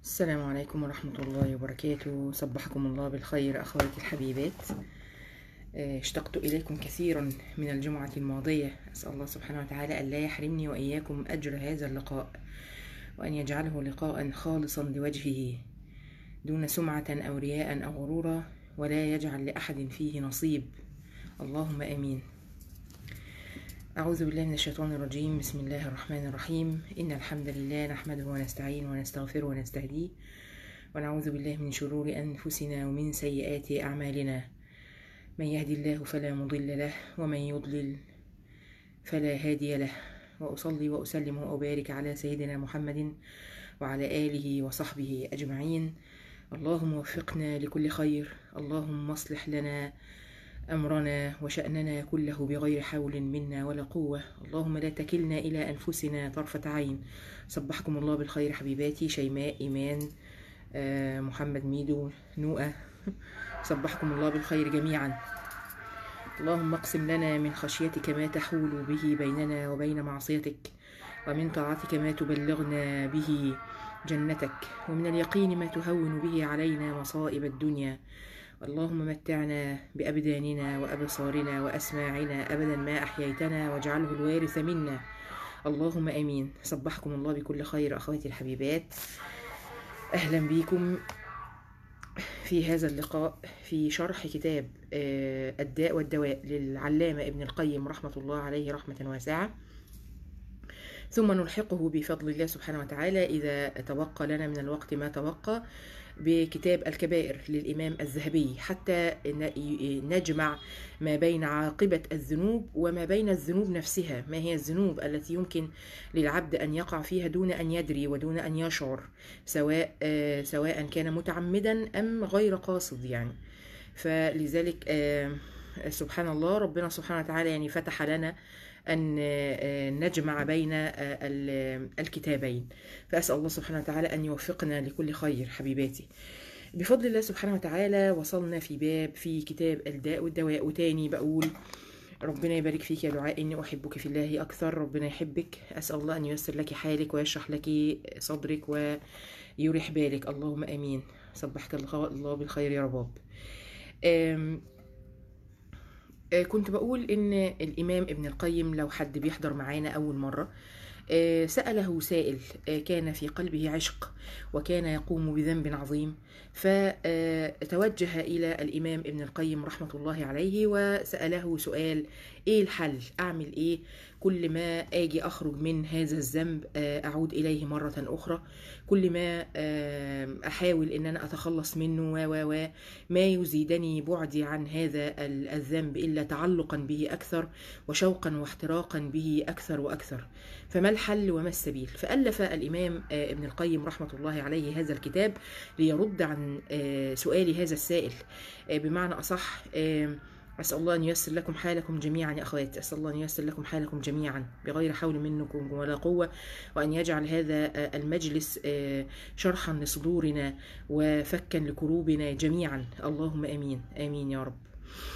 السلام عليكم ورحمة الله وبركاته صبحكم الله بالخير أخواتي الحبيبات آه، اشتقت إليكم كثيرا من الجمعة الماضية أسأل الله سبحانه وتعالى أن لا يحرمني وإياكم أجر هذا اللقاء وأن يجعله لقاء خالصا لوجهه دون سمعة أو رياء أو غرورا ولا يجعل لأحد فيه نصيب اللهم آمين أعوذ بالله من الشيطان الرجيم بسم الله الرحمن الرحيم إن الحمد لله نحمده ونستعين ونستغفره ونستهديه ونعوذ بالله من شرور أنفسنا ومن سيئات أعمالنا من يهدي الله فلا مضل له ومن يضلل فلا هادي له وأصلي وأسلم وأبارك على سيدنا محمد وعلى آله وصحبه أجمعين اللهم وفقنا لكل خير اللهم اصلح لنا أمرنا وشأننا كله بغير حول منا ولا قوة اللهم لا تكلنا إلى أنفسنا طرفة عين صبحكم الله بالخير حبيباتي شيماء إيمان آه، محمد ميدو نوءة صبحكم الله بالخير جميعا اللهم اقسم لنا من خشيتك ما تحول به بيننا وبين معصيتك ومن طاعتك ما تبلغنا به جنتك ومن اليقين ما تهون به علينا مصائب الدنيا اللهم متعنا بأبداننا وأبصارنا وأسماعنا أبدا ما أحييتنا واجعله الوارث منا اللهم آمين صبحكم الله بكل خير أخواتي الحبيبات أهلا بكم في هذا اللقاء في شرح كتاب آه، الداء والدواء للعلامة ابن القيم رحمة الله عليه رحمة واسعة ثم نلحقه بفضل الله سبحانه وتعالى إذا تبقى لنا من الوقت ما تبقى بكتاب الكبائر للإمام الذهبي حتى ن- نجمع ما بين عاقبة الذنوب وما بين الذنوب نفسها ما هي الذنوب التي يمكن للعبد أن يقع فيها دون أن يدري ودون أن يشعر سواء آه، سواء كان متعمدا أم غير قاصد يعني فلذلك آه، سبحان الله ربنا سبحانه وتعالى يعني فتح لنا أن آه، نجمع بين آه، ال- الكتابين فأسأل الله سبحانه وتعالى أن يوفقنا لكل خير حبيباتي بفضل الله سبحانه وتعالى وصلنا في باب في كتاب الداء والدواء وتاني بقول ربنا يبارك فيك يا دعاء إني أحبك في الله أكثر ربنا يحبك أسأل الله أن ييسر لك حالك ويشرح لك صدرك ويريح بالك اللهم آمين صبحك الله الله بالخير يا رباب آم، آه، كنت بقول ان الامام ابن القيم لو حد بيحضر معانا اول مره آه، سأله سائل آه، كان في قلبه عشق وكان يقوم بذنب عظيم فتوجه إلى الإمام ابن القيم رحمة الله عليه وسأله سؤال إيه الحل أعمل إيه كل ما أجي أخرج من هذا الذنب آه، أعود إليه مرة أخرى كل ما آه، أحاول إن أنا أتخلص منه و و و ما يزيدني بعدي عن هذا ال- الذنب إلا تعلقا به أكثر وشوقا واحتراقا به أكثر وأكثر فما الحل وما السبيل فألف الإمام آه، ابن القيم رحمة الله عليه هذا الكتاب ليرد عن آه، سؤال هذا السائل آه، بمعنى أصح آه، أسأل الله أن ييسر لكم حالكم جميعا يا أخوات أسأل الله أن ييسر لكم حالكم جميعا بغير حول منكم ولا قوة وأن يجعل هذا آه، المجلس آه، شرحا لصدورنا وفكا لكروبنا جميعا اللهم آمين آمين يا رب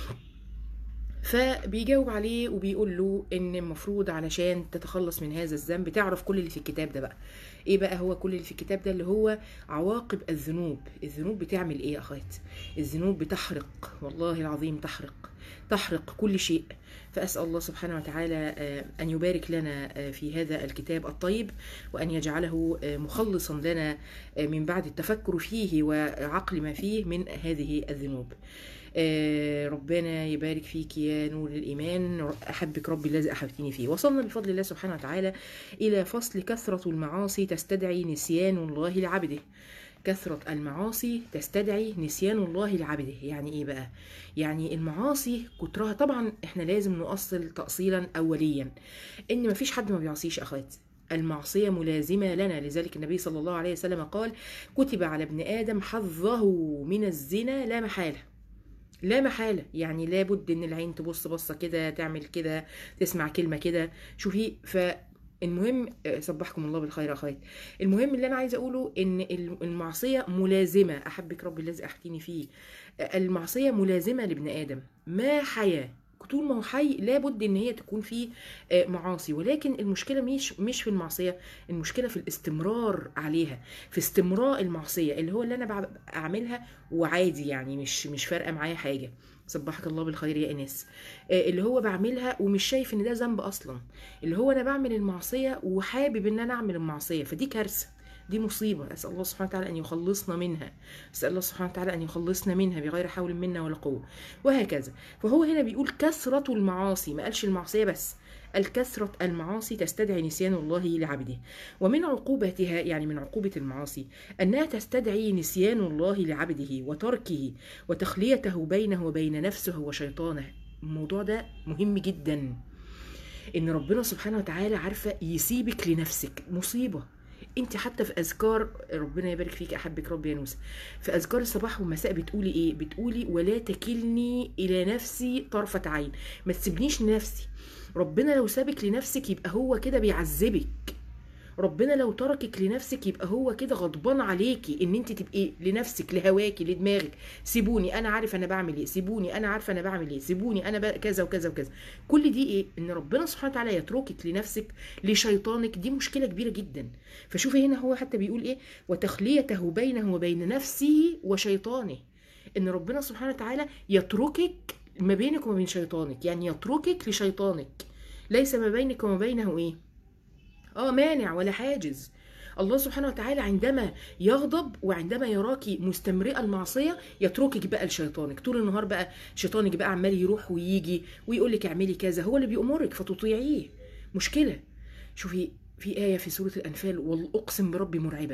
فبيجاوب عليه وبيقول له ان المفروض علشان تتخلص من هذا الذنب تعرف كل اللي في الكتاب ده بقى ايه بقى هو كل اللي في الكتاب ده اللي هو عواقب الذنوب الذنوب بتعمل ايه يا اخوات الذنوب بتحرق والله العظيم تحرق تحرق كل شيء فأسأل الله سبحانه وتعالى آه، أن يبارك لنا آه، في هذا الكتاب الطيب وأن يجعله آه، مخلصا لنا آه، من بعد التفكر فيه وعقل ما فيه من هذه الذنوب آه، ربنا يبارك فيك يا نور الإيمان أحبك ربي الذي أحبتني فيه وصلنا بفضل الله سبحانه وتعالى إلى فصل كثرة المعاصي تستدعي نسيان الله لعبده كثرة المعاصي تستدعي نسيان الله لعبده يعني ايه بقى يعني المعاصي كترها طبعا احنا لازم نؤصل تأصيلا أوليا ان مفيش حد ما بيعصيش اخوات المعصية ملازمة لنا لذلك النبي صلى الله عليه وسلم قال كتب على ابن آدم حظه من الزنا لا محالة لا محالة يعني لابد ان العين تبص بصة كده تعمل كده تسمع كلمة كده شوفي فالمهم آه، صبحكم الله بالخير يا اخوات المهم اللي انا عايزه اقوله ان المعصيه ملازمه احبك ربي الذي احكيني فيه آه، المعصيه ملازمه لابن ادم ما حياه طول ما هو حي لابد ان هي تكون فيه آه، معاصي ولكن المشكله مش مش في المعصيه المشكله في الاستمرار عليها في استمراء المعصيه اللي هو اللي انا بع- بعملها وعادي يعني مش مش فارقه معايا حاجه صبحك الله بالخير يا انس آه، اللي هو بعملها ومش شايف ان ده ذنب اصلا اللي هو انا بعمل المعصيه وحابب ان انا اعمل المعصيه فدي كارثه دي مصيبة أسأل الله سبحانه وتعالى أن يخلصنا منها أسأل الله سبحانه وتعالى أن يخلصنا منها بغير حول منا ولا قوة وهكذا فهو هنا بيقول كثرة المعاصي ما قالش المعصية بس الكثرة المعاصي تستدعي نسيان الله لعبده ومن عقوبتها يعني من عقوبة المعاصي أنها تستدعي نسيان الله لعبده وتركه وتخليته بينه وبين نفسه وشيطانه الموضوع ده مهم جدا ان ربنا سبحانه وتعالى عارفه يسيبك لنفسك مصيبه انت حتى في اذكار ربنا يبارك فيك احبك ربي يا نوسه في اذكار الصباح والمساء بتقولي ايه بتقولي ولا تكلني الى نفسي طرفه عين ما تسيبنيش لنفسي ربنا لو سابك لنفسك يبقى هو كده بيعذبك ربنا لو تركك لنفسك يبقى هو كده غضبان عليكي ان انت تبقي لنفسك لهواكي لدماغك سيبوني انا عارف انا بعمل ايه سيبوني انا عارفه انا بعمل ايه سيبوني انا بقى كذا وكذا وكذا كل دي ايه ان ربنا سبحانه وتعالى يتركك لنفسك لشيطانك دي مشكله كبيره جدا فشوفي هنا هو حتى بيقول ايه وتخليته بينه وبين نفسه وشيطانه ان ربنا سبحانه وتعالى يتركك ما بينك وما بين شيطانك يعني يتركك لشيطانك ليس ما بينك وما بينه ايه اه مانع ولا حاجز الله سبحانه وتعالى عندما يغضب وعندما يراك مستمرئة المعصية يتركك بقى لشيطانك طول النهار بقى شيطانك بقى عمال يروح ويجي ويقول لك اعملي كذا هو اللي بيأمرك فتطيعيه مشكلة شوفي في آية في سورة الأنفال والأقسم بربي مرعبة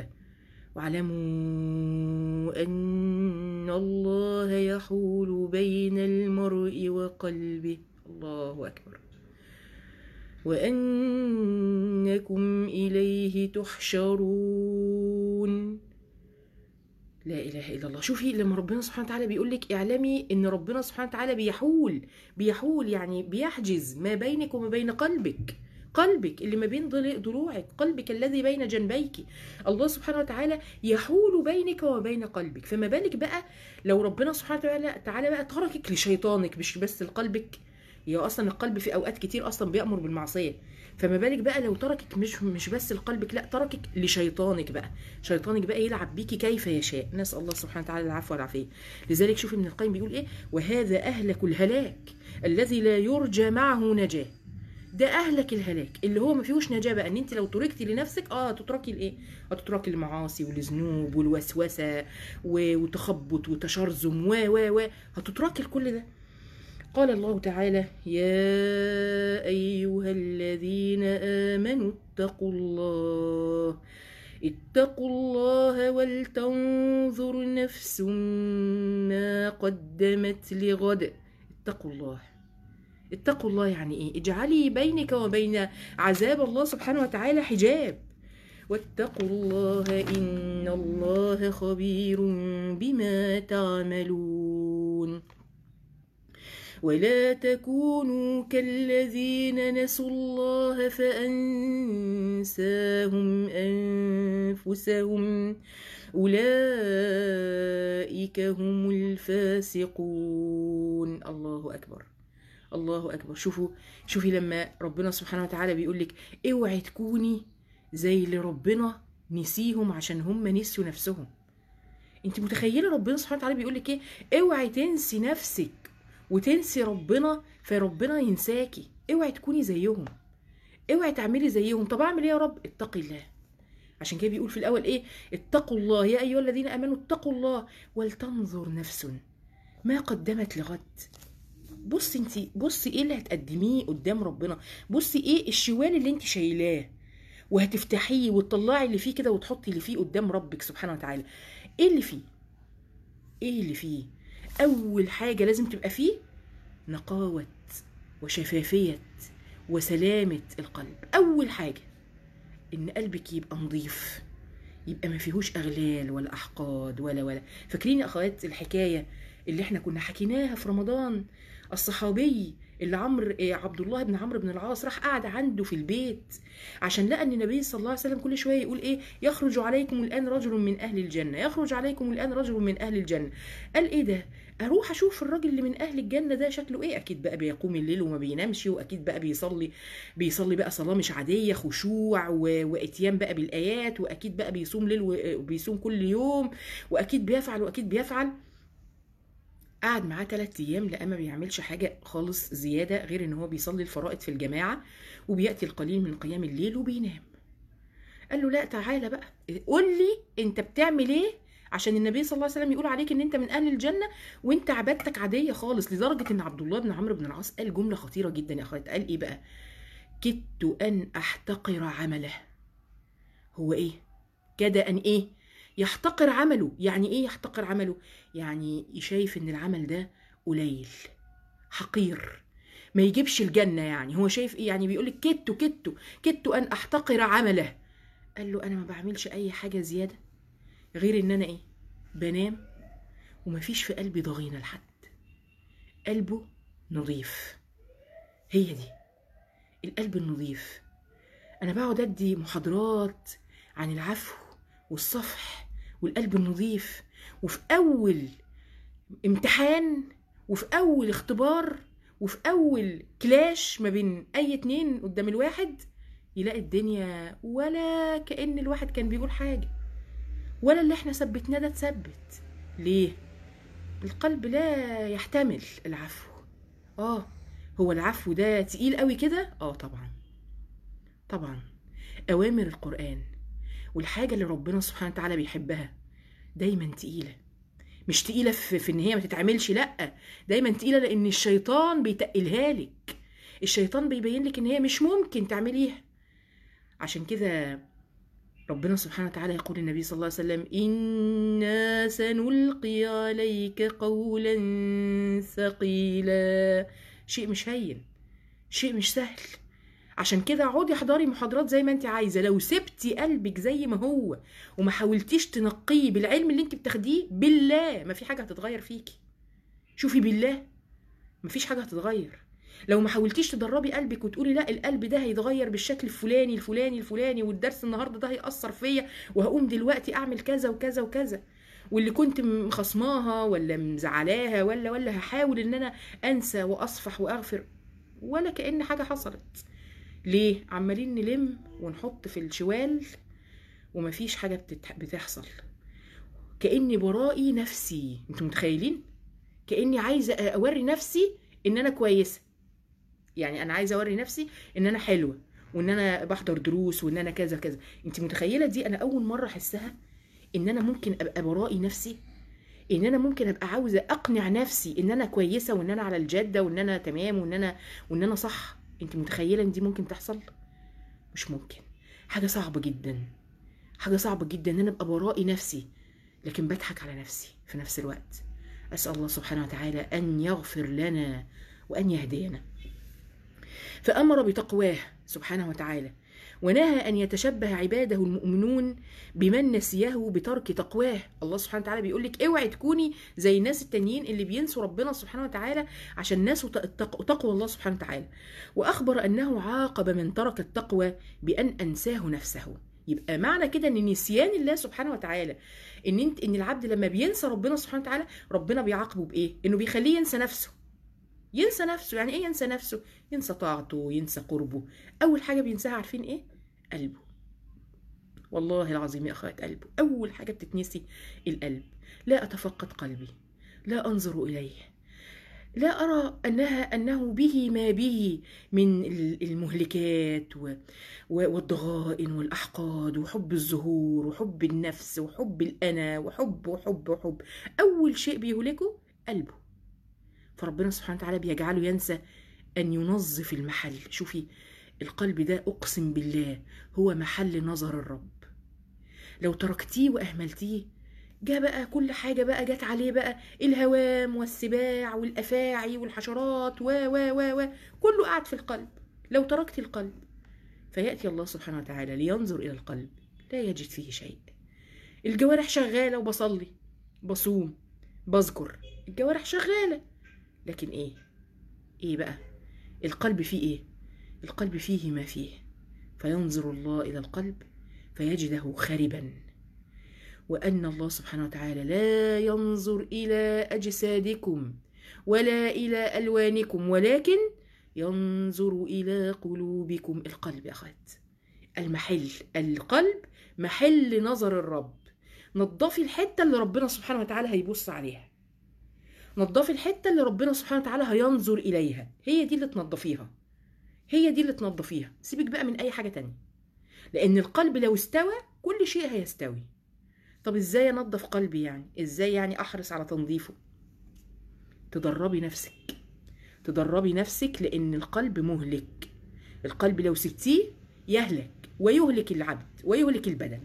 واعلموا أن الله يحول بين المرء وقلبه الله أكبر وأنكم إليه تحشرون لا إله إلا الله شوفي لما ربنا سبحانه وتعالى بيقول لك اعلمي إن ربنا سبحانه وتعالى بيحول بيحول يعني بيحجز ما بينك وما بين قلبك قلبك اللي ما بين ضل- ضلوعك قلبك الذي بين جنبيك الله سبحانه وتعالى يحول بينك وبين قلبك فما بالك بقى لو ربنا سبحانه وتعالى تعالى بقى تركك لشيطانك مش بس لقلبك هي اصلا القلب في اوقات كتير اصلا بيامر بالمعصيه فما بالك بقى لو تركك مش مش بس لقلبك لا تركك لشيطانك بقى شيطانك بقى يلعب بيكي كيف يشاء نسال الله سبحانه وتعالى العفو والعافيه لذلك شوف ابن القيم بيقول ايه وهذا اهلك الهلاك الذي لا يرجى معه نجاه ده اهلك الهلاك اللي هو ما فيهوش نجاه بقى ان انت لو تركتي لنفسك اه هتتركي لايه هتتركي المعاصي والذنوب والوسوسه و- وتخبط وتشرذم و و و هتتركي لكل ده قال الله تعالى يا أيها الذين آمنوا اتقوا الله اتقوا الله ولتنظر نفس ما قدمت لغد اتقوا الله اتقوا الله يعني ايه اجعلي بينك وبين عذاب الله سبحانه وتعالى حجاب واتقوا الله إن الله خبير بما تعملون ولا تكونوا كالذين نسوا الله فأنساهم أنفسهم أولئك هم الفاسقون الله أكبر الله أكبر شوفوا شوفي لما ربنا سبحانه وتعالى بيقول لك اوعي تكوني زي اللي ربنا نسيهم عشان هم نسيوا نفسهم انت متخيله ربنا سبحانه وتعالى بيقول لك ايه اوعي تنسي نفسك وتنسي ربنا فربنا ينساكي اوعي تكوني زيهم اوعي تعملي زيهم طب اعمل ايه يا رب اتقي الله عشان كده بيقول في الاول ايه اتقوا الله يا ايها الذين امنوا اتقوا الله ولتنظر نفس ما قدمت لغد بصي انت بصي ايه اللي هتقدميه قدام ربنا بصي ايه الشوال اللي انت شايلاه وهتفتحيه وتطلعي اللي فيه كده وتحطي اللي فيه قدام ربك سبحانه وتعالى ايه اللي فيه ايه اللي فيه اول حاجه لازم تبقى فيه نقاوه وشفافيه وسلامه القلب اول حاجه ان قلبك يبقى نظيف يبقى ما فيهوش اغلال ولا احقاد ولا ولا فاكرين يا اخوات الحكايه اللي احنا كنا حكيناها في رمضان الصحابي اللي عمرو إيه عبد الله بن عمرو بن العاص راح قعد عنده في البيت عشان لقى ان النبي صلى الله عليه وسلم كل شويه يقول ايه يخرج عليكم الان رجل من اهل الجنه يخرج عليكم الان رجل من اهل الجنه قال ايه ده اروح اشوف الراجل اللي من اهل الجنه ده شكله ايه اكيد بقى بيقوم الليل وما بينامش واكيد بقى بيصلي بيصلي بقى صلاه مش عاديه خشوع و... واتيان بقى بالايات واكيد بقى بيصوم ليل وبيصوم كل يوم واكيد بيفعل واكيد بيفعل قعد معاه ثلاث ايام لقى ما بيعملش حاجه خالص زياده غير ان هو بيصلي الفرائض في الجماعه وبياتي القليل من قيام الليل وبينام قال له لا تعالى بقى قول لي انت بتعمل ايه عشان النبي صلى الله عليه وسلم يقول عليك ان انت من اهل الجنه وانت عبادتك عاديه خالص لدرجه ان عبد الله بن عمرو بن العاص قال جمله خطيره جدا يا اخوات قال ايه بقى كدت ان احتقر عمله هو ايه كاد ان ايه يحتقر عمله يعني ايه يحتقر عمله يعني شايف ان العمل ده قليل حقير ما يجيبش الجنه يعني هو شايف ايه يعني بيقول لك كدت كدت كدت ان احتقر عمله قال له انا ما بعملش اي حاجه زياده غير ان انا ايه بنام ومفيش في قلبي ضغينه لحد قلبه نظيف هي دي القلب النظيف انا بقعد ادي محاضرات عن العفو والصفح والقلب النظيف وفي اول امتحان وفي اول اختبار وفي اول كلاش ما بين اي اتنين قدام الواحد يلاقي الدنيا ولا كأن الواحد كان بيقول حاجة ولا اللي احنا ثبتناه ده اتثبت ليه القلب لا يحتمل العفو اه هو العفو ده تقيل قوي كده اه طبعا طبعا اوامر القرآن والحاجة اللي ربنا سبحانه وتعالى بيحبها دايما تقيلة مش تقيلة في, في ان هي ما تتعملش لا دايما تقيلة لان الشيطان بيتقلها لك الشيطان بيبين لك ان هي مش ممكن تعمليها عشان كده ربنا سبحانه وتعالى يقول للنبي صلى الله عليه وسلم إنا سنلقي عليك قولا ثقيلا شيء مش هين شيء مش سهل عشان كده اقعدي احضري محاضرات زي ما انت عايزه لو سبتي قلبك زي ما هو وما حاولتيش تنقيه بالعلم اللي انت بتاخديه بالله ما في حاجه هتتغير فيكي شوفي بالله ما فيش حاجه هتتغير لو ما حاولتيش تدربي قلبك وتقولي لا القلب ده هيتغير بالشكل الفلاني الفلاني الفلاني والدرس النهارده ده هيأثر فيا وهقوم دلوقتي اعمل كذا وكذا وكذا واللي كنت مخصماها ولا مزعلاها ولا ولا هحاول ان انا انسى واصفح واغفر ولا كأن حاجه حصلت ليه عمالين نلم ونحط في الشوال ومفيش حاجه بتتح... بتحصل كاني برائي نفسي انتوا متخيلين كاني عايزه اوري نفسي ان انا كويسه يعني انا عايزه اوري نفسي ان انا حلوه وان انا بحضر دروس وان انا كذا كذا انت متخيله دي انا اول مره احسها ان انا ممكن ابقى برائي نفسي ان انا ممكن ابقى عاوزه اقنع نفسي ان انا كويسه وان انا على الجاده وان انا تمام وان انا وان انا صح انت متخيله ان دي ممكن تحصل مش ممكن حاجه صعبه جدا حاجه صعبه جدا ان انا ابقى برائي نفسي لكن بضحك على نفسي في نفس الوقت اسال الله سبحانه وتعالى ان يغفر لنا وان يهدينا فامر بتقواه سبحانه وتعالى ونهى ان يتشبه عباده المؤمنون بمن نسيه بترك تقواه الله سبحانه وتعالى بيقول لك اوعي تكوني زي الناس التانيين اللي بينسوا ربنا سبحانه وتعالى عشان ناسوا تقوى الله سبحانه وتعالى واخبر انه عاقب من ترك التقوى بان انساه نفسه يبقى معنى كده ان نسيان الله سبحانه وتعالى ان انت ان العبد لما بينسى ربنا سبحانه وتعالى ربنا بيعاقبه بايه انه بيخليه ينسى نفسه ينسى نفسه يعني ايه ينسى نفسه ينسى طاعته ينسى قربه اول حاجه بينساها عارفين ايه قلبه والله العظيم يا اخوات قلبه اول حاجه بتتنسي القلب لا اتفقد قلبي لا انظر اليه لا ارى انها انه به ما به من المهلكات والضغائن والاحقاد وحب الظهور وحب النفس وحب الانا وحب وحب وحب اول شيء بيهلكه قلبه فربنا سبحانه وتعالى بيجعله ينسى أن ينظف المحل شوفي القلب ده أقسم بالله هو محل نظر الرب لو تركتيه وأهملتيه جاء بقى كل حاجة بقى جت عليه بقى الهوام والسباع والأفاعي والحشرات و و و و كله قاعد في القلب لو تركت القلب فيأتي الله سبحانه وتعالى لينظر إلى القلب لا يجد فيه شيء الجوارح شغالة وبصلي بصوم بذكر الجوارح شغالة لكن ايه ايه بقى القلب فيه ايه القلب فيه ما فيه فينظر الله الى القلب فيجده خربا وان الله سبحانه وتعالى لا ينظر الى اجسادكم ولا الى الوانكم ولكن ينظر الى قلوبكم القلب يا اخوات المحل القلب محل نظر الرب نضفي الحته اللي ربنا سبحانه وتعالى هيبص عليها نضفي الحته اللي ربنا سبحانه وتعالى هينظر اليها هي دي اللي تنضفيها هي دي اللي تنضفيها سيبك بقى من اي حاجه تانية لان القلب لو استوى كل شيء هيستوي طب ازاي انضف قلبي يعني ازاي يعني احرص على تنظيفه تدربي نفسك تدربي نفسك لان القلب مهلك القلب لو سبتيه يهلك ويهلك العبد ويهلك البدن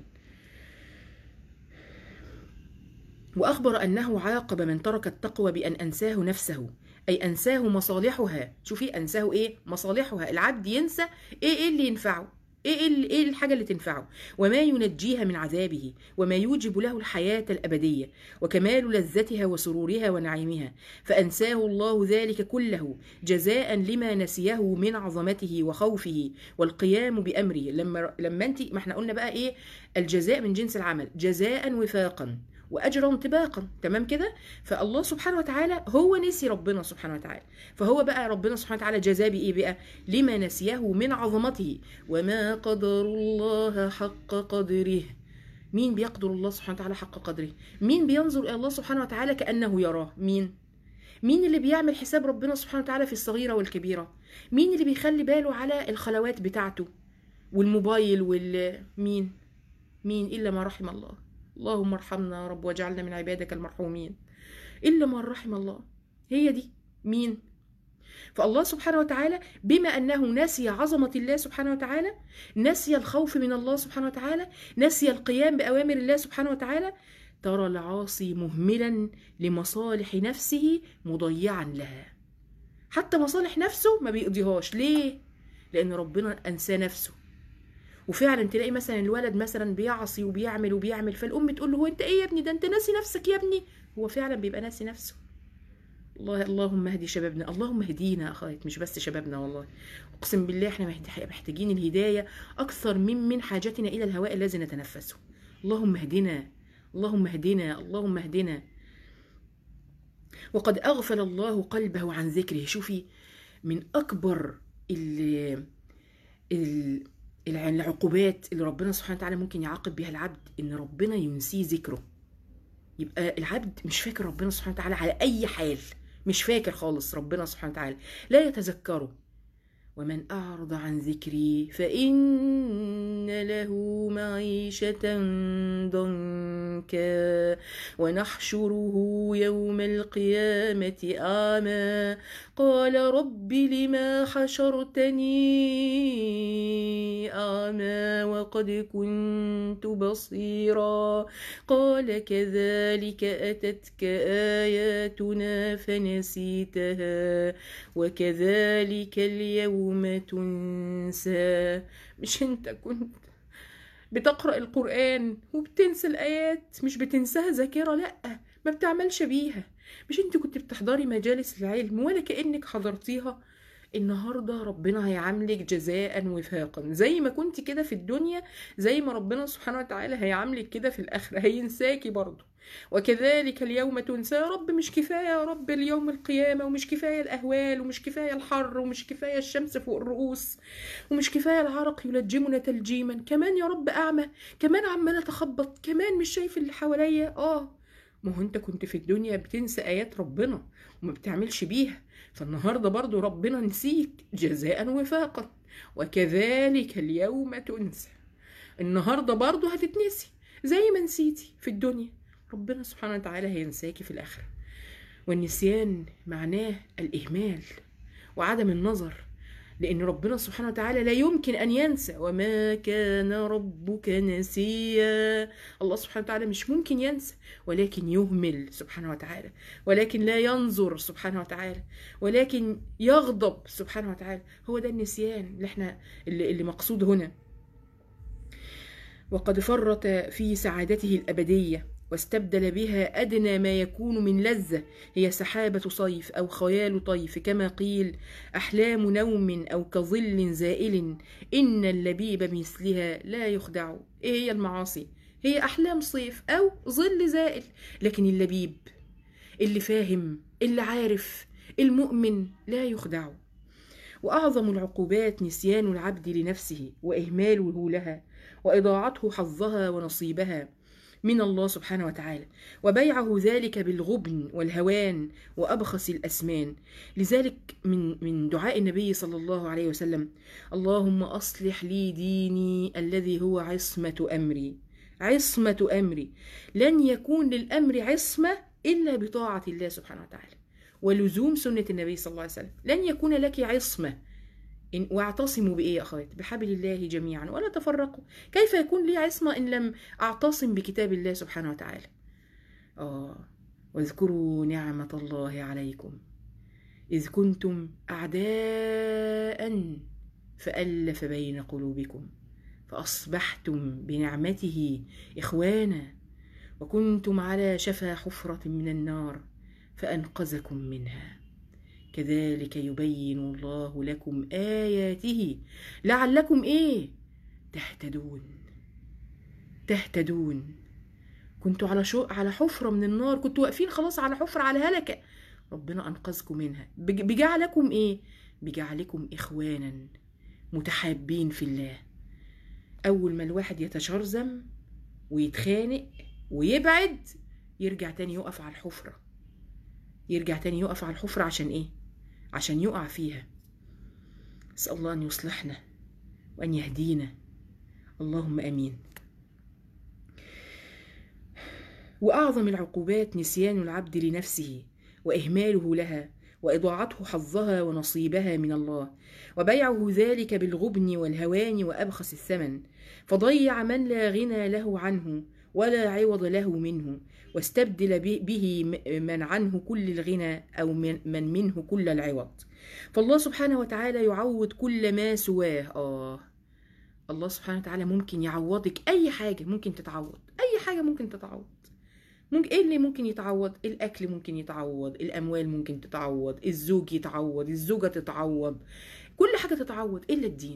واخبر انه عاقب من ترك التقوى بان انساه نفسه اي انساه مصالحها شوفي انساه ايه مصالحها العبد ينسى ايه ايه اللي ينفعه ايه ايه ايه الحاجه اللي تنفعه وما ينجيها من عذابه وما يوجب له الحياه الابديه وكمال لذتها وسرورها ونعيمها فانساه الله ذلك كله جزاء لما نسيه من عظمته وخوفه والقيام بامره لما لما انت ما احنا قلنا بقى ايه الجزاء من جنس العمل جزاء وفاقا واجرا طباقا تمام كده فالله سبحانه وتعالى هو نسي ربنا سبحانه وتعالى فهو بقى ربنا سبحانه وتعالى جزاه بايه بقى لما نسيه من عظمته وما قدر الله حق قدره مين بيقدر الله سبحانه وتعالى حق قدره مين بينظر الى الله سبحانه وتعالى كانه يراه مين مين اللي بيعمل حساب ربنا سبحانه وتعالى في الصغيره والكبيره مين اللي بيخلي باله على الخلوات بتاعته والموبايل والمين مين الا ما رحم الله اللهم ارحمنا يا رب واجعلنا من عبادك المرحومين إلا من رحم الله هي دي مين فالله سبحانه وتعالى بما أنه نسي عظمة الله سبحانه وتعالى نسي الخوف من الله سبحانه وتعالى نسي القيام بأوامر الله سبحانه وتعالى ترى العاصي مهملا لمصالح نفسه مضيعا لها حتى مصالح نفسه ما بيقضيهاش ليه لأن ربنا أنسى نفسه وفعلا تلاقي مثلا الولد مثلا بيعصي وبيعمل وبيعمل فالام تقول له هو انت ايه يا ابني ده انت ناسي نفسك يا ابني هو فعلا بيبقى ناسي نفسه الله اللهم اهدي شبابنا اللهم اهدينا اخوات مش بس شبابنا والله اقسم بالله احنا محتاجين الهدايه اكثر من من حاجتنا الى الهواء الذي نتنفسه اللهم اهدنا اللهم اهدنا اللهم اهدنا وقد اغفل الله قلبه عن ذكره شوفي من اكبر ال ال العقوبات اللي ربنا سبحانه وتعالى ممكن يعاقب بها العبد ان ربنا ينسيه ذكره يبقى العبد مش فاكر ربنا سبحانه وتعالى على اي حال مش فاكر خالص ربنا سبحانه وتعالى لا يتذكره ومن أعرض عن ذكري فإن له معيشة ضنكا ونحشره يوم القيامة أعمى قال رب لما حشرتني أعمى وقد كنت بصيرا قال كذلك أتتك آياتنا فنسيتها وكذلك اليوم يوم تنسى مش انت كنت بتقرأ القرآن وبتنسى الآيات مش بتنساها ذاكرة لأ ما بتعملش بيها مش انت كنت بتحضري مجالس العلم ولا كأنك حضرتيها النهاردة ربنا هيعاملك جزاء وفاقا زي ما كنت كده في الدنيا زي ما ربنا سبحانه وتعالى هيعاملك كده في الآخرة هينساكي برضه وكذلك اليوم تنسى يا رب مش كفاية يا رب اليوم القيامة ومش كفاية الأهوال ومش كفاية الحر ومش كفاية الشمس فوق الرؤوس ومش كفاية العرق يلجمنا تلجيما كمان يا رب أعمى كمان عمال أتخبط كمان مش شايف اللي حواليا آه ما هو انت كنت في الدنيا بتنسى آيات ربنا وما بتعملش بيها فالنهارده برضو ربنا نسيك جزاء وفاقا وكذلك اليوم تنسى النهارده برضو هتتنسي زي ما نسيتي في الدنيا ربنا سبحانه وتعالى هينساكي في الآخرة والنسيان معناه الإهمال وعدم النظر لأن ربنا سبحانه وتعالى لا يمكن أن ينسى وما كان ربك نسيا الله سبحانه وتعالى مش ممكن ينسى ولكن يهمل سبحانه وتعالى ولكن لا ينظر سبحانه وتعالى ولكن يغضب سبحانه وتعالى هو ده النسيان اللي احنا اللي, اللي مقصود هنا وقد فرط في سعادته الأبدية واستبدل بها أدنى ما يكون من لذة هي سحابة صيف أو خيال طيف كما قيل أحلام نوم أو كظل زائل إن اللبيب مثلها لا يخدع إيه هي المعاصي هي أحلام صيف أو ظل زائل لكن اللبيب اللي فاهم اللي عارف المؤمن لا يخدع وأعظم العقوبات نسيان العبد لنفسه وإهماله لها وإضاعته حظها ونصيبها من الله سبحانه وتعالى وبيعه ذلك بالغبن والهوان وأبخس الأسمان لذلك من من دعاء النبي صلى الله عليه وسلم اللهم أصلح لي ديني الذي هو عصمة أمري عصمة أمري لن يكون للأمر عصمة إلا بطاعة الله سبحانه وتعالى ولزوم سنة النبي صلى الله عليه وسلم لن يكون لك عصمة إن واعتصموا بإيه يا أخوات بحبل الله جميعا ولا تفرقوا كيف يكون لي عصمة إن لم أعتصم بكتاب الله سبحانه وتعالى آه واذكروا نعمة الله عليكم إذ كنتم أعداء فألف بين قلوبكم فأصبحتم بنعمته إخوانا وكنتم على شفا حفرة من النار فأنقذكم منها كذلك يبين الله لكم آياته لعلكم إيه تهتدون تهتدون كنتوا على شو على حفرة من النار كنتوا واقفين خلاص على حفرة على هلكة ربنا أنقذكم منها بج- بجعلكم إيه بجعلكم إخوانا متحابين في الله أول ما الواحد يتشرذم ويتخانق ويبعد يرجع تاني يقف على الحفرة يرجع تاني يقف على الحفرة عشان إيه؟ عشان يقع فيها أسأل الله أن يصلحنا وأن يهدينا اللهم آمين وأعظم العقوبات نسيان العبد لنفسه وإهماله لها وإضاعته حظها ونصيبها من الله وبيعه ذلك بالغبن والهوان وأبخس الثمن فضيع من لا غنى له عنه ولا عوض له منه واستبدل به من عنه كل الغنى أو من, من منه كل العوض فالله سبحانه وتعالى يعوض كل ما سواه آه الله سبحانه وتعالى ممكن يعوضك أي حاجة ممكن تتعوض أي حاجة ممكن تتعوض ممكن ايه اللي ممكن يتعوض الاكل ممكن يتعوض الاموال ممكن تتعوض الزوج يتعوض الزوجه تتعوض كل حاجه تتعوض الا الدين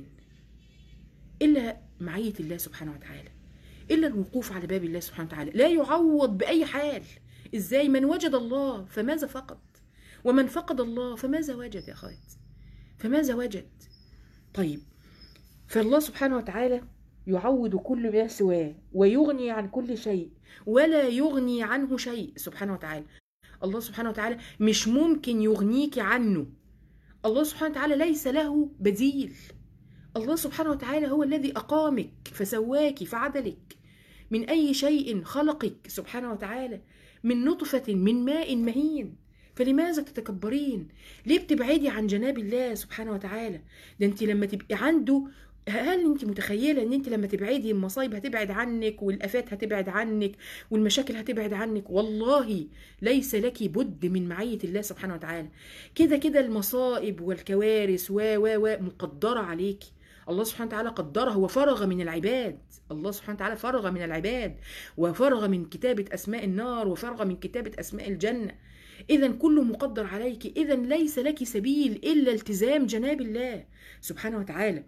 الا معيه الله سبحانه وتعالى الا الوقوف على باب الله سبحانه وتعالى لا يعوض باي حال ازاي من وجد الله فماذا فقد ومن فقد الله فماذا وجد يا خالد فماذا وجد طيب فالله سبحانه وتعالى يعوض كل ما سواه ويغني عن كل شيء ولا يغني عنه شيء سبحانه وتعالى الله سبحانه وتعالى مش ممكن يغنيك عنه الله سبحانه وتعالى ليس له بديل الله سبحانه وتعالى هو الذي أقامك فسواك فعدلك من أي شيء خلقك سبحانه وتعالى من نطفة من ماء مهين فلماذا تتكبرين ليه بتبعدي عن جناب الله سبحانه وتعالى ده انت لما تبقي عنده هل انت متخيله ان انت لما تبعدي المصايب هتبعد عنك والافات هتبعد عنك والمشاكل هتبعد عنك والله ليس لك بد من معيه الله سبحانه وتعالى كده كده المصائب والكوارث و و و مقدره عليك الله سبحانه وتعالى قدرها وفرغ من العباد الله سبحانه وتعالى فرغ من العباد وفرغ من كتابة أسماء النار وفرغ من كتابة أسماء الجنة إذا كله مقدر عليك إذا ليس لك سبيل إلا التزام جناب الله سبحانه وتعالى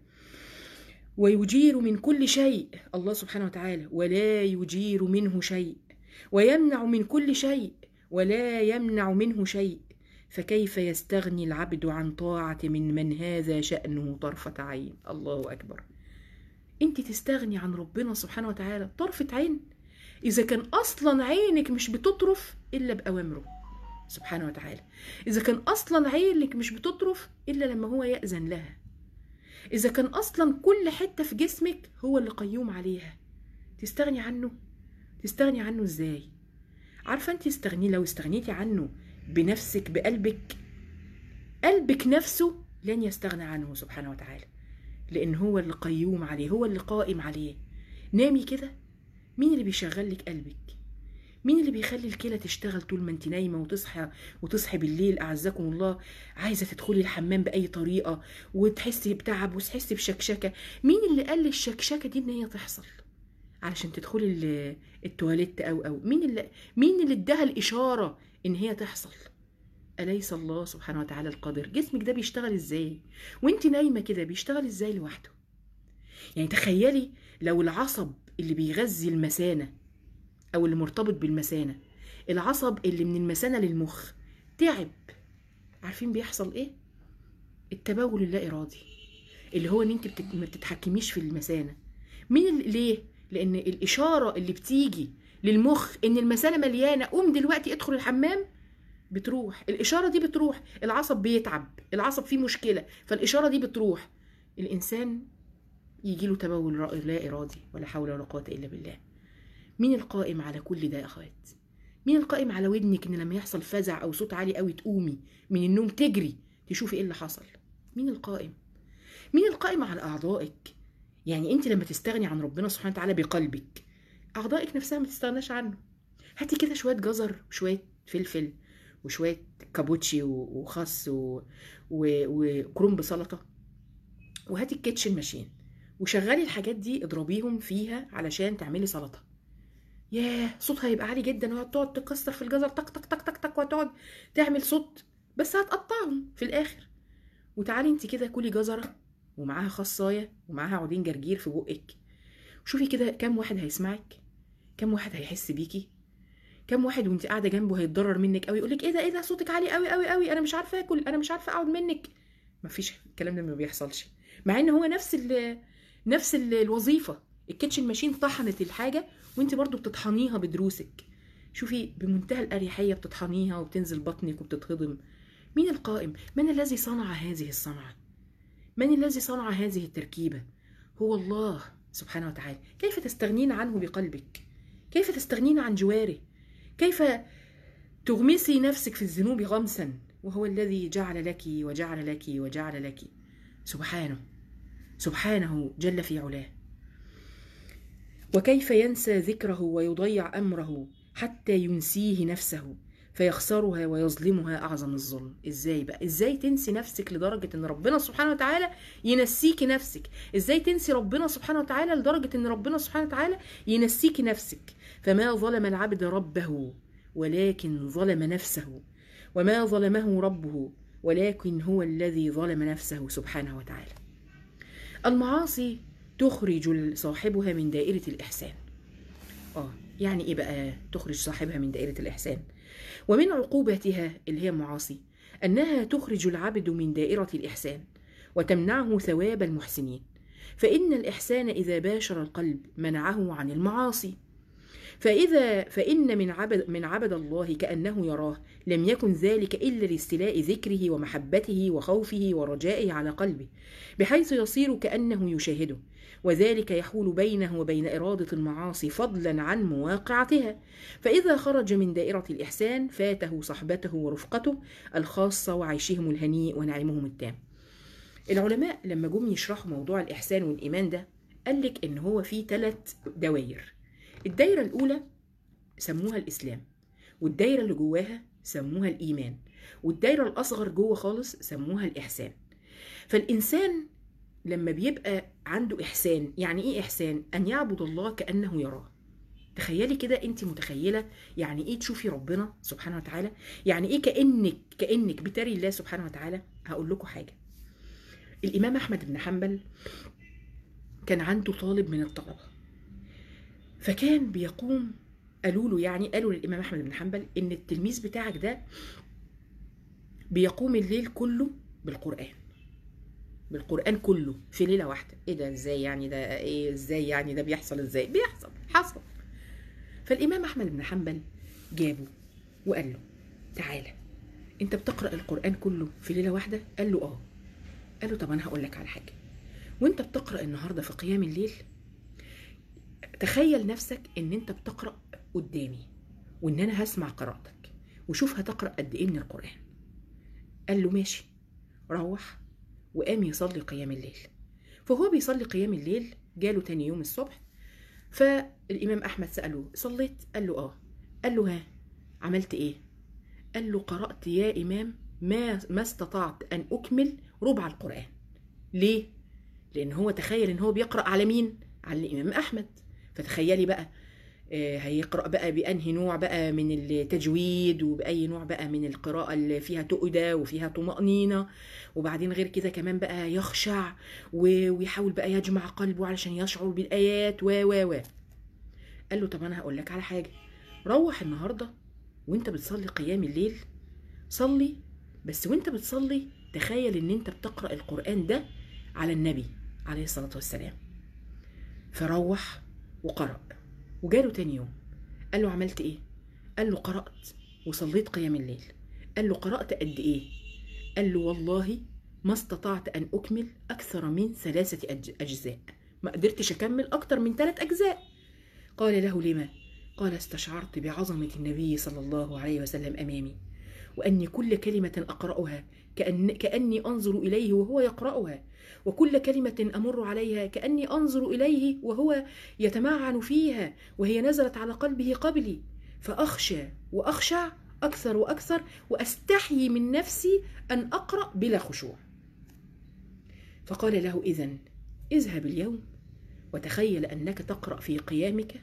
ويجير من كل شيء الله سبحانه وتعالى ولا يجير منه شيء ويمنع من كل شيء ولا يمنع منه شيء فكيف يستغني العبد عن طاعة من من هذا شأنه طرفة عين الله أكبر أنت تستغني عن ربنا سبحانه وتعالى طرفة عين إذا كان أصلا عينك مش بتطرف إلا بأوامره سبحانه وتعالى إذا كان أصلا عينك مش بتطرف إلا لما هو يأذن لها إذا كان أصلا كل حتة في جسمك هو اللي قيوم عليها تستغني عنه تستغني عنه إزاي عارفة أنت استغني لو استغنيتي عنه بنفسك بقلبك قلبك نفسه لن يستغنى عنه سبحانه وتعالى لأن هو اللي قيوم عليه هو اللي قائم عليه نامي كده مين اللي بيشغل لك قلبك مين اللي بيخلي الكلى تشتغل طول ما انت نايمه وتصحى وتصحي بالليل اعزكم الله عايزه تدخلي الحمام باي طريقه وتحسي بتعب وتحسي بشكشكه مين اللي قال الشكشكه دي ان هي تحصل علشان تدخلي ال- التواليت او او مين اللي مين اللي اداها الاشاره ان هي تحصل اليس الله سبحانه وتعالى القادر جسمك ده بيشتغل ازاي وانت نايمه كده بيشتغل ازاي لوحده يعني تخيلي لو العصب اللي بيغذي المثانه او اللي مرتبط بالمثانه العصب اللي من المثانه للمخ تعب عارفين بيحصل ايه التبول اللا ارادي اللي هو ان انت بتت- ما بتتحكميش في المثانه مين اللي ليه لان الاشاره اللي بتيجي للمخ ان المثانه مليانه قوم دلوقتي ادخل الحمام بتروح الاشاره دي بتروح العصب بيتعب العصب فيه مشكله فالاشاره دي بتروح الانسان يجي له تبول را- لا ارادي ولا حول ولا قوه الا بالله مين القائم على كل ده يا اخوات مين القائم على ودنك ان لما يحصل فزع او صوت عالي قوي تقومي من النوم تجري تشوفي ايه اللي حصل مين القائم مين القائم على اعضائك يعني انت لما تستغني عن ربنا سبحانه وتعالى بقلبك اعضائك نفسها ما تستغناش عنه هاتي كده شويه جزر وشويه فلفل وشويه كابوتشي و- وخس و... و... وكرنب سلطه وهاتي الكيتشن ماشين وشغلي الحاجات دي اضربيهم فيها علشان تعملي سلطه ياه صوتها هيبقى عالي جدا وهتقعد تكسر في الجزر تك تك تك تك تك وهتقعد تعمل صوت بس هتقطعهم في الاخر وتعالي انت كده كلي جزره ومعاها خصايه ومعاها عودين جرجير في بقك شوفي كده كم واحد هيسمعك كم واحد هيحس بيكي كم واحد وانت قاعده جنبه هيتضرر منك قوي يقولك ايه ده ايه ده صوتك عالي قوي قوي قوي انا مش عارفه اكل انا مش عارفه اقعد منك مفيش الكلام ده ما بيحصلش مع ان هو نفس ال نفس ال الوظيفه الكيتشن ماشين طحنت الحاجه وانت برضو بتطحنيها بدروسك شوفي بمنتهى الاريحيه بتطحنيها وبتنزل بطنك وبتتهضم مين القائم من الذي صنع هذه الصنعه من الذي صنع هذه التركيبه هو الله سبحانه وتعالى كيف تستغنين عنه بقلبك كيف تستغنين عن جواره كيف تغمسي نفسك في الذنوب غمسا وهو الذي جعل لك وجعل لك وجعل لك سبحانه سبحانه جل في علاه وكيف ينسى ذكره ويضيع امره حتى ينسيه نفسه فيخسرها ويظلمها اعظم الظلم ازاي بقى ازاي تنسي نفسك لدرجه ان ربنا سبحانه وتعالى ينسيكي نفسك ازاي تنسي ربنا سبحانه وتعالى لدرجه ان ربنا سبحانه وتعالى ينسيكي نفسك فما ظلم العبد ربه ولكن ظلم نفسه وما ظلمه ربه ولكن هو الذي ظلم نفسه سبحانه وتعالى المعاصي تخرج صاحبها من دائرة الإحسان آه يعني إيه بقى تخرج صاحبها من دائرة الإحسان ومن عقوبتها اللي هي المعاصي أنها تخرج العبد من دائرة الإحسان وتمنعه ثواب المحسنين فإن الإحسان إذا باشر القلب منعه عن المعاصي فإذا فإن من عبد من عبد الله كأنه يراه لم يكن ذلك إلا لاستيلاء ذكره ومحبته وخوفه ورجائه على قلبه بحيث يصير كأنه يشاهده وذلك يحول بينه وبين إرادة المعاصي فضلا عن مواقعتها فإذا خرج من دائرة الإحسان فاته صحبته ورفقته الخاصة وعيشهم الهنيء ونعيمهم التام العلماء لما جم يشرحوا موضوع الإحسان والإيمان ده قالك إن هو فيه ثلاث دوائر الدايرة الأولى سموها الإسلام والدايرة اللي جواها سموها الإيمان والدايرة الأصغر جوه خالص سموها الإحسان فالإنسان لما بيبقى عنده إحسان يعني إيه إحسان؟ أن يعبد الله كأنه يراه تخيلي كده انت متخيله يعني ايه تشوفي ربنا سبحانه وتعالى يعني ايه كانك كانك بتري الله سبحانه وتعالى هقول لكم حاجه الامام احمد بن حنبل كان عنده طالب من الطلبه فكان بيقوم قالوا له يعني قالوا للامام احمد بن حنبل ان التلميذ بتاعك ده بيقوم الليل كله بالقران بالقران كله في ليله واحده ايه ده ازاي يعني ده ايه ازاي يعني ده بيحصل ازاي بيحصل حصل فالامام احمد بن حنبل جابه وقال له تعالى انت بتقرا القران كله في ليله واحده قال له اه قال له طب انا هقول لك على حاجه وانت بتقرا النهارده في قيام الليل تخيل نفسك ان انت بتقرا قدامي وان انا هسمع قراءتك وشوف هتقرا قد ايه من القران قال له ماشي روح وقام يصلي قيام الليل فهو بيصلي قيام الليل جاله تاني يوم الصبح فالامام احمد ساله صليت قال له اه قال له ها عملت ايه قال له قرات يا امام ما ما استطعت ان اكمل ربع القران ليه لان هو تخيل ان هو بيقرا على مين على الامام احمد فتخيلي بقى آه، هيقرأ بقى بأنهي نوع بقى من التجويد وبأي نوع بقى من القراءة اللي فيها تؤدة وفيها طمأنينة وبعدين غير كده كمان بقى يخشع و- ويحاول بقى يجمع قلبه علشان يشعر بالآيات و و و قال له طب أنا هقول لك على حاجة روح النهاردة وانت بتصلي قيام الليل صلي بس وانت بتصلي تخيل ان انت بتقرأ القرآن ده على النبي عليه الصلاة والسلام فروح وقرأ وجاله تاني يوم قال له عملت ايه قال له قرأت وصليت قيام الليل قال له قرأت قد ايه قال له والله ما استطعت أن أكمل أكثر من ثلاثة أج- أجزاء ما قدرتش أكمل أكثر من ثلاث أجزاء قال له لما قال استشعرت بعظمة النبي صلى الله عليه وسلم أمامي وأني كل كلمة أقرأها كأن كأني أنظر إليه وهو يقرأها وكل كلمة أمر عليها كأني أنظر إليه وهو يتمعن فيها وهي نزلت على قلبه قبلي فأخشى وأخشع أكثر وأكثر وأستحيي من نفسي أن أقرأ بلا خشوع فقال له إذن اذهب اليوم وتخيل أنك تقرأ في قيامك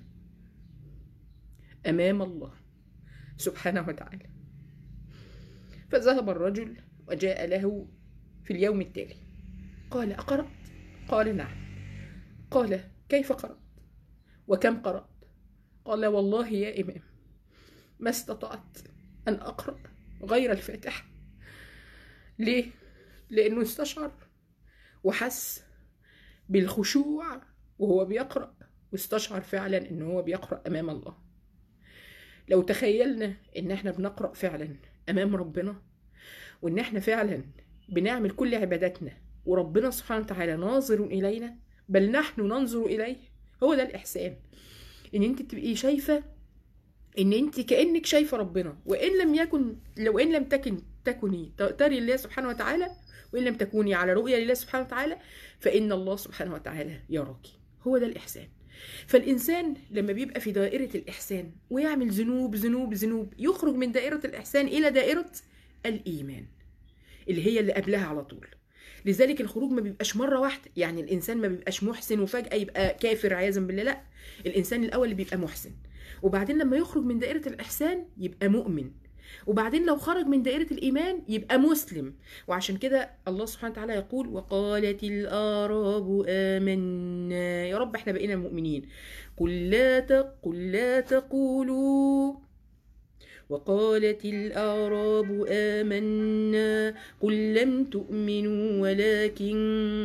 أمام الله سبحانه وتعالى فذهب الرجل وجاء له في اليوم التالي قال أقرأت؟ قال نعم قال كيف قرأت؟ وكم قرأت؟ قال والله يا إمام ما استطعت أن أقرأ غير الفاتحة ليه؟ لأنه استشعر وحس بالخشوع وهو بيقرأ واستشعر فعلا أنه هو بيقرأ أمام الله لو تخيلنا ان احنا بنقرأ فعلا امام ربنا وان احنا فعلا بنعمل كل عباداتنا وربنا سبحانه وتعالى ناظر الينا بل نحن ننظر اليه هو ده الاحسان ان انت تبقي شايفه ان انت كانك شايفه ربنا وان لم يكن لو ان لم تكن تكوني تري الله سبحانه وتعالى وان لم تكوني على رؤيه لله سبحانه وتعالى فان الله سبحانه وتعالى يراك هو ده الاحسان فالإنسان لما بيبقى في دائرة الإحسان ويعمل ذنوب ذنوب ذنوب يخرج من دائرة الإحسان إلى دائرة الإيمان اللي هي اللي قبلها على طول لذلك الخروج ما بيبقاش مرة واحدة يعني الإنسان ما بيبقاش محسن وفجأة يبقى كافر عياذا بالله لا الإنسان الأول اللي بيبقى محسن وبعدين لما يخرج من دائرة الإحسان يبقى مؤمن وبعدين لو خرج من دائرة الإيمان يبقى مسلم وعشان كده الله سبحانه وتعالى يقول وقالت الأعراب آمنا يا رب احنا بقينا مؤمنين قل لا ت- قل لا تقولوا وقالت الأعراب آمنا قل لم تؤمنوا ولكن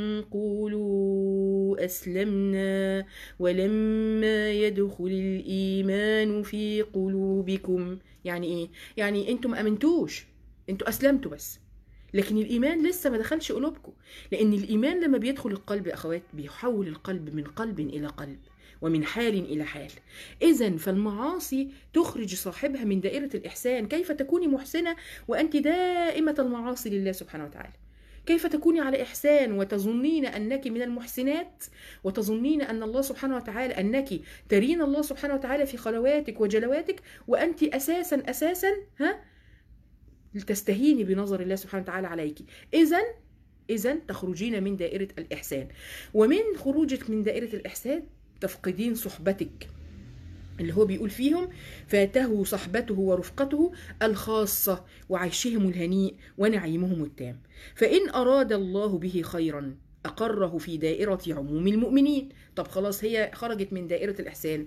قولوا أسلمنا ولما يدخل الإيمان في قلوبكم يعني إيه؟ يعني أنتم ما أمنتوش أنتوا أسلمتوا بس لكن الإيمان لسه ما دخلش قلوبكم لأن الإيمان لما بيدخل القلب يا أخوات بيحول القلب من قلب إلى قلب ومن حال إلى حال إذا فالمعاصي تخرج صاحبها من دائرة الإحسان كيف تكوني محسنة وأنت دائمة المعاصي لله سبحانه وتعالى كيف تكوني على إحسان وتظنين أنك من المحسنات وتظنين أن الله سبحانه وتعالى أنك ترين الله سبحانه وتعالى في خلواتك وجلواتك وأنت أساسا أساسا ها تستهيني بنظر الله سبحانه وتعالى عليك إذا إذا تخرجين من دائرة الإحسان ومن خروجك من دائرة الإحسان تفقدين صحبتك اللي هو بيقول فيهم فاته صحبته ورفقته الخاصة وعيشهم الهنيء ونعيمهم التام فإن أراد الله به خيرا أقره في دائرة عموم المؤمنين طب خلاص هي خرجت من دائرة الإحسان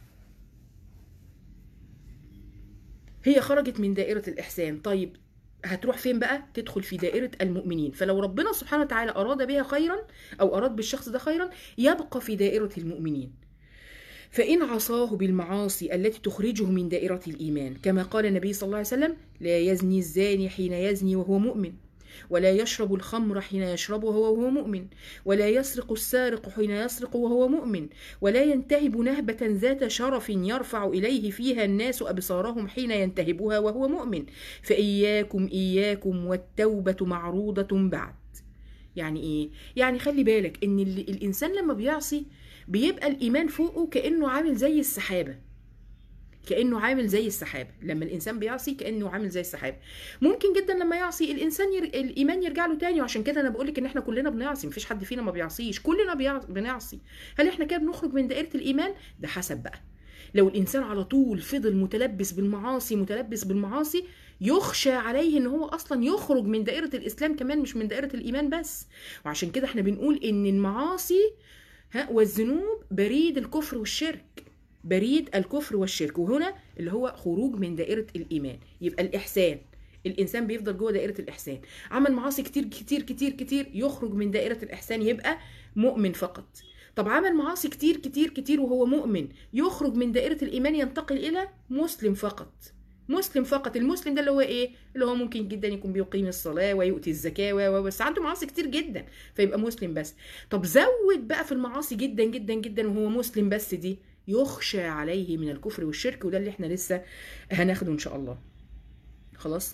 هي خرجت من دائرة الإحسان طيب هتروح فين بقى تدخل في دائرة المؤمنين فلو ربنا سبحانه وتعالى أراد بها خيرا أو أراد بالشخص ده خيرا يبقى في دائرة المؤمنين فإن عصاه بالمعاصي التي تخرجه من دائرة الإيمان كما قال النبي صلى الله عليه وسلم لا يزني الزاني حين يزني وهو مؤمن ولا يشرب الخمر حين يشربها وهو مؤمن ولا يسرق السارق حين يسرق وهو مؤمن ولا ينتهب نهبة ذات شرف يرفع إليه فيها الناس أبصارهم حين ينتهبها وهو مؤمن فإياكم إياكم والتوبة معروضة بعد يعني إيه؟ يعني خلي بالك إن ال- الإنسان لما بيعصي بيبقى الإيمان فوقه كأنه عامل زي السحابة كانه عامل زي السحاب لما الانسان بيعصي كانه عامل زي السحاب ممكن جدا لما يعصي الانسان ير... الايمان يرجع له تاني وعشان كده انا بقول لك ان احنا كلنا بنعصي مفيش حد فينا ما بيعصيش كلنا بيع... بنعصي هل احنا كده بنخرج من دائره الايمان ده حسب بقى لو الانسان على طول فضل متلبس بالمعاصي متلبس بالمعاصي يخشى عليه ان هو اصلا يخرج من دائره الاسلام كمان مش من دائره الايمان بس وعشان كده احنا بنقول ان المعاصي ها والذنوب بريد الكفر والشرك بريد الكفر والشرك وهنا اللي هو خروج من دائره الايمان يبقى الاحسان الانسان بيفضل جوه دائره الاحسان عمل معاصي كتير كتير كتير كتير يخرج من دائره الاحسان يبقى مؤمن فقط طب عمل معاصي كتير كتير كتير وهو مؤمن يخرج من دائره الايمان ينتقل الى مسلم فقط مسلم فقط المسلم ده اللي هو ايه اللي هو ممكن جدا يكون بيقيم الصلاه ويؤتي الزكاه و بس عنده معاصي كتير جدا فيبقى مسلم بس طب زود بقى في المعاصي جدا جدا جدا وهو مسلم بس دي يخشى عليه من الكفر والشرك وده اللي احنا لسه هناخده ان شاء الله خلاص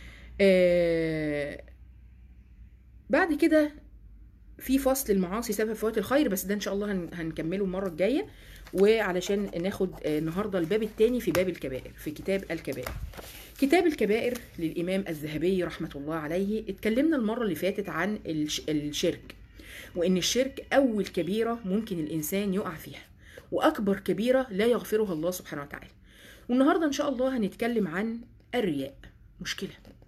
آه بعد كده في فصل المعاصي سبب فوات الخير بس ده ان شاء الله هنكمله المره الجايه وعلشان ناخد النهارده الباب الثاني في باب الكبائر في كتاب الكبائر كتاب الكبائر للامام الذهبي رحمه الله عليه اتكلمنا المره اللي فاتت عن الشرك وان الشرك اول كبيره ممكن الانسان يقع فيها واكبر كبيره لا يغفرها الله سبحانه وتعالى والنهارده ان شاء الله هنتكلم عن الرياء مشكله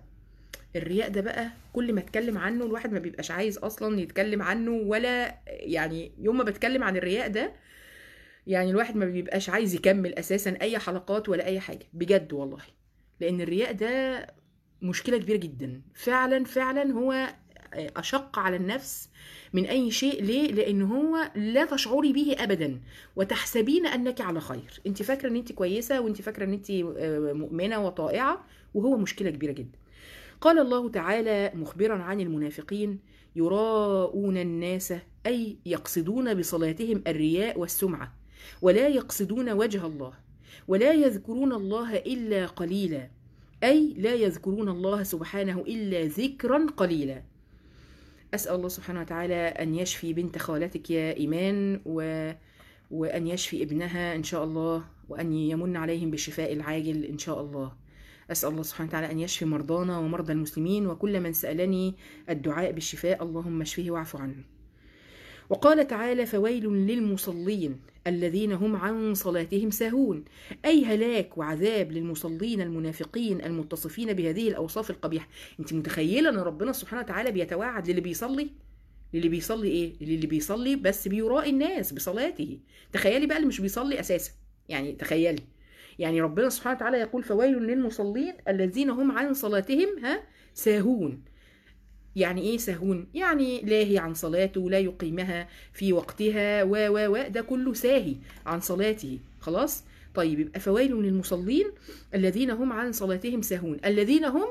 الرياء ده بقى كل ما اتكلم عنه الواحد ما بيبقاش عايز اصلا يتكلم عنه ولا يعني يوم ما بتكلم عن الرياء ده يعني الواحد ما بيبقاش عايز يكمل اساسا اي حلقات ولا اي حاجه بجد والله لان الرياء ده مشكله كبيره جدا فعلا فعلا هو اشق على النفس من اي شيء ليه لان هو لا تشعري به ابدا وتحسبين انك على خير انت فاكره ان انت كويسه وانت فاكره ان انت مؤمنه وطائعه وهو مشكله كبيره جدا قال الله تعالى مخبرا عن المنافقين يراءون الناس اي يقصدون بصلاتهم الرياء والسمعه ولا يقصدون وجه الله ولا يذكرون الله الا قليلا اي لا يذكرون الله سبحانه الا ذكرا قليلا اسال الله سبحانه وتعالى ان يشفي بنت خالتك يا ايمان و... وان يشفي ابنها ان شاء الله وان يمن عليهم بالشفاء العاجل ان شاء الله أسأل الله سبحانه وتعالى أن يشفي مرضانا ومرضى المسلمين وكل من سألني الدعاء بالشفاء اللهم اشفه واعف عنه وقال تعالى فويل للمصلين الذين هم عن صلاتهم ساهون أي هلاك وعذاب للمصلين المنافقين المتصفين بهذه الأوصاف القبيحة أنت متخيلة أن ربنا سبحانه وتعالى بيتواعد للي بيصلي للي بيصلي إيه للي بيصلي بس بيرائي الناس بصلاته تخيلي بقى اللي مش بيصلي أساسا يعني تخيلي يعني ربنا سبحانه وتعالى يقول فويل للمصلين الذين هم عن صلاتهم ها ساهون يعني ايه ساهون يعني لاهي عن صلاته لا يقيمها في وقتها و و و ده كله ساهي عن صلاته خلاص طيب يبقى فويل للمصلين الذين هم عن صلاتهم ساهون الذين هم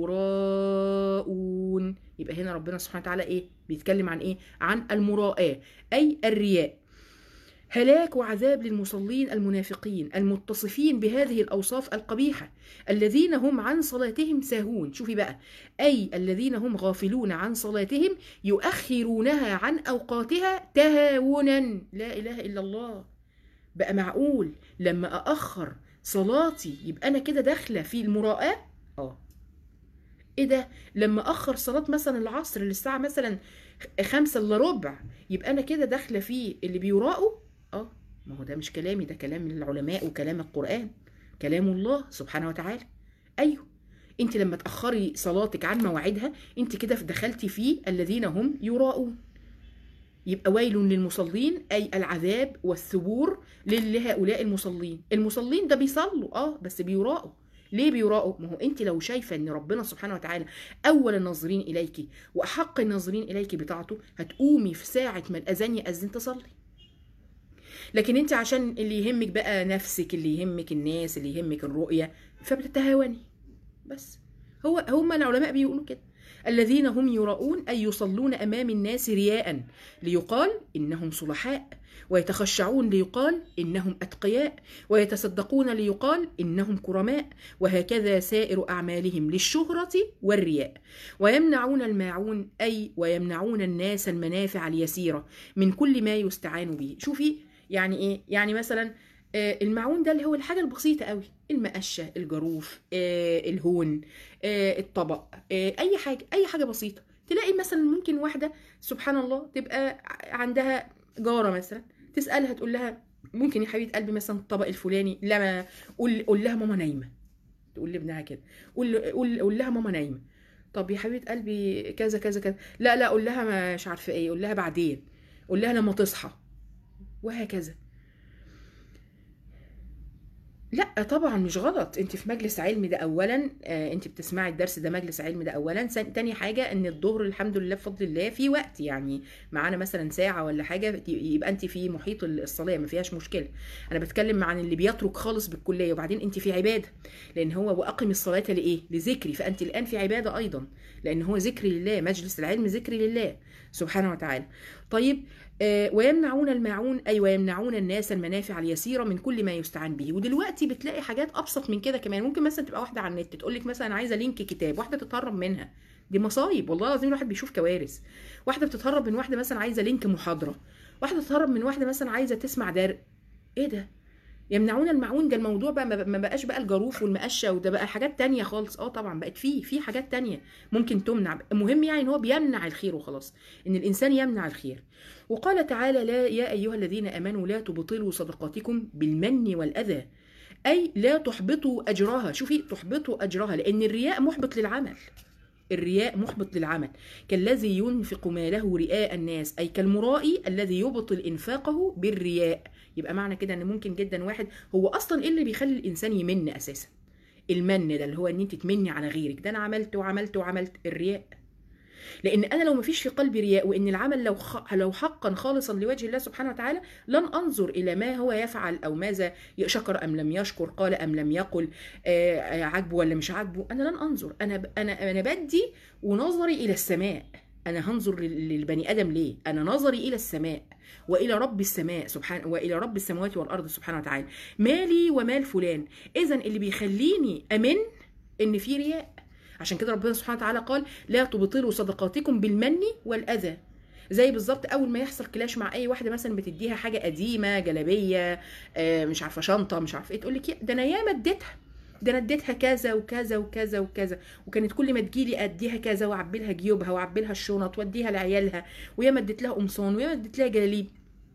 يراءون يبقى هنا ربنا سبحانه وتعالى ايه بيتكلم عن ايه عن المراءة اي الرياء هلاك وعذاب للمصلين المنافقين المتصفين بهذه الاوصاف القبيحه الذين هم عن صلاتهم ساهون شوفي بقى اي الذين هم غافلون عن صلاتهم يؤخرونها عن اوقاتها تهاونا لا اله الا الله بقى معقول لما ااخر صلاتي يبقى انا كده داخله في المراءه اه ايه ده لما اخر صلاه مثلا العصر للساعه مثلا خمسة الا ربع يبقى انا كده داخله في اللي بيراءوا اه ما هو ده مش كلامي ده كلام العلماء وكلام القرآن كلام الله سبحانه وتعالى أيوه انت لما تأخري صلاتك عن مواعيدها انت كده دخلتي في الذين هم يراءون يبقى ويل للمصلين أي العذاب والثبور لهؤلاء المصلين المصلين ده بيصلوا اه بس بيراءوا ليه بيراءوا؟ ما هو انت لو شايفه ان ربنا سبحانه وتعالى اول الناظرين اليك واحق الناظرين اليك بطاعته هتقومي في ساعه ما الاذان ياذن تصلي لكن انت عشان اللي يهمك بقى نفسك اللي يهمك الناس اللي يهمك الرؤية فبتتهاوني بس هو هم العلماء بيقولوا كده الذين هم يراؤون أي يصلون أمام الناس رياء ليقال إنهم صلحاء ويتخشعون ليقال إنهم أتقياء ويتصدقون ليقال إنهم كرماء وهكذا سائر أعمالهم للشهرة والرياء ويمنعون الماعون أي ويمنعون الناس المنافع اليسيرة من كل ما يستعان به شوفي يعني ايه يعني مثلا آه، المعون ده اللي هو الحاجه البسيطه قوي المقشه الجاروف آه، الهون آه، الطبق آه، اي حاجه اي حاجه بسيطه تلاقي مثلا ممكن واحده سبحان الله تبقى عندها جاره مثلا تسالها تقول لها ممكن يا حبيبه قلبي مثلا الطبق الفلاني لا ما قول قول لها ماما نايمه تقول لابنها كده قول قول قول لها ماما نايمه طب يا حبيبه قلبي كذا كذا كذا لا لا قول لها مش عارفه ايه قول لها بعدين قول لها لما تصحى وهكذا لا طبعا مش غلط انت في مجلس علم ده اولا آه انت بتسمعي الدرس ده مجلس علم ده اولا سن- تاني حاجه ان الظهر الحمد لله بفضل الله في وقت يعني معانا مثلا ساعه ولا حاجه يبقى انت في محيط الصلاه ما فيهاش مشكله انا بتكلم عن اللي بيترك خالص بالكليه وبعدين انت في عباده لان هو واقم الصلاه لايه لذكري فانت الان في عباده ايضا لان هو ذكر لله مجلس العلم ذكر لله سبحانه وتعالى طيب آه، ويمنعون الماعون أي ويمنعون الناس المنافع اليسيرة من كل ما يستعان به ودلوقتي بتلاقي حاجات أبسط من كده كمان ممكن مثلا تبقى واحدة على النت تقول لك مثلا أنا عايزة لينك كتاب واحدة تتهرب منها دي مصايب والله العظيم الواحد بيشوف كوارث واحدة بتتهرب من واحدة مثلا عايزة لينك محاضرة واحدة تتهرب من واحدة مثلا عايزة تسمع درء ايه ده يمنعون المعون ده الموضوع بقى ما ما بقاش بقى الجاروف والمقشه وده بقى حاجات تانية خالص اه طبعا بقت فيه في حاجات تانية ممكن تمنع المهم يعني ان هو بيمنع الخير وخلاص ان الانسان يمنع الخير وقال تعالى لا يا ايها الذين امنوا لا تبطلوا صدقاتكم بالمن والاذى اي لا تحبطوا اجرها شوفي تحبطوا اجرها لان الرياء محبط للعمل الرياء محبط للعمل كالذي ينفق ماله رئاء الناس اي كالمرائي الذي يبطل انفاقه بالرياء يبقى معنى كده ان ممكن جدا واحد هو اصلا ايه اللي بيخلي الانسان يمن اساسا المن ده اللي هو ان انت تمني على غيرك ده انا عملت وعملت وعملت الرياء لان انا لو مفيش في قلبي رياء وان العمل لو خ... لو حقا خالصا لوجه الله سبحانه وتعالى لن انظر الى ما هو يفعل او ماذا شكر ام لم يشكر قال ام لم يقل آه آه، عاجبه ولا مش عاجبه انا لن انظر انا ب... انا انا بدي ونظري الى السماء انا هنظر لل- للبني ادم ليه انا نظري الى السماء والى رب السماء سبحانه والى رب السماوات والارض سبحانه وتعالى مالي ومال فلان اذا اللي بيخليني امن ان في رياء عشان كده ربنا سبحانه وتعالى قال لا تبطلوا صدقاتكم بالمن والاذى زي بالظبط اول ما يحصل كلاش مع اي واحده مثلا بتديها حاجه قديمه جلابيه آه، مش عارفه شنطه مش عارفه ايه تقول لك ده انا ياما اديتها ده انا اديتها كذا وكذا وكذا وكذا وكانت كل ما تجيلي اديها كذا واعبي لها جيوبها واعبي لها الشنط واديها لعيالها وياما اديت لها قمصان وياما اديت لها جلاليب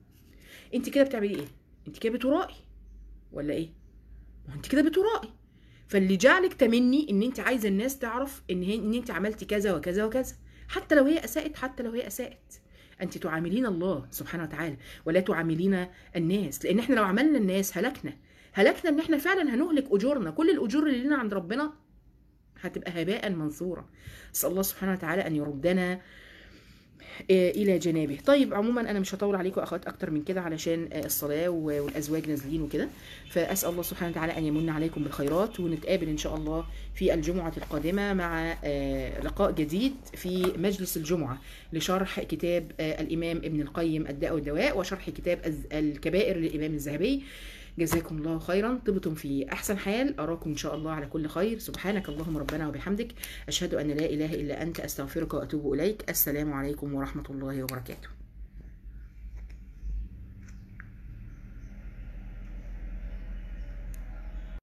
انت كده بتعملي ايه انت كده بترائي ولا ايه ما هو انت كده بترائي فاللي جعلك تمني ان انت عايزه الناس تعرف ان هي ان انت عملتي كذا وكذا وكذا حتى لو هي اساءت حتى لو هي اساءت انت تعاملين الله سبحانه وتعالى ولا تعاملين الناس لان احنا لو عملنا الناس هلكنا هلكنا ان احنا فعلا هنهلك اجورنا كل الاجور اللي لنا عند ربنا هتبقى هباء منثورا اسال الله سبحانه وتعالى ان يردنا آه، الى جنابه طيب عموما انا مش هطول عليكم اخوات اكتر من كده علشان آه، الصلاه و- والازواج نازلين وكده فاسال الله سبحانه وتعالى ان يمن عليكم بالخيرات ونتقابل ان شاء الله في الجمعه القادمه مع آه، لقاء جديد في مجلس الجمعه لشرح كتاب آه، الامام ابن القيم الداء والدواء وشرح كتاب الز- الكبائر للامام الذهبي جزاكم الله خيرا طبتم في احسن حال اراكم ان شاء الله على كل خير سبحانك اللهم ربنا وبحمدك اشهد ان لا اله الا انت استغفرك واتوب اليك السلام عليكم ورحمه الله وبركاته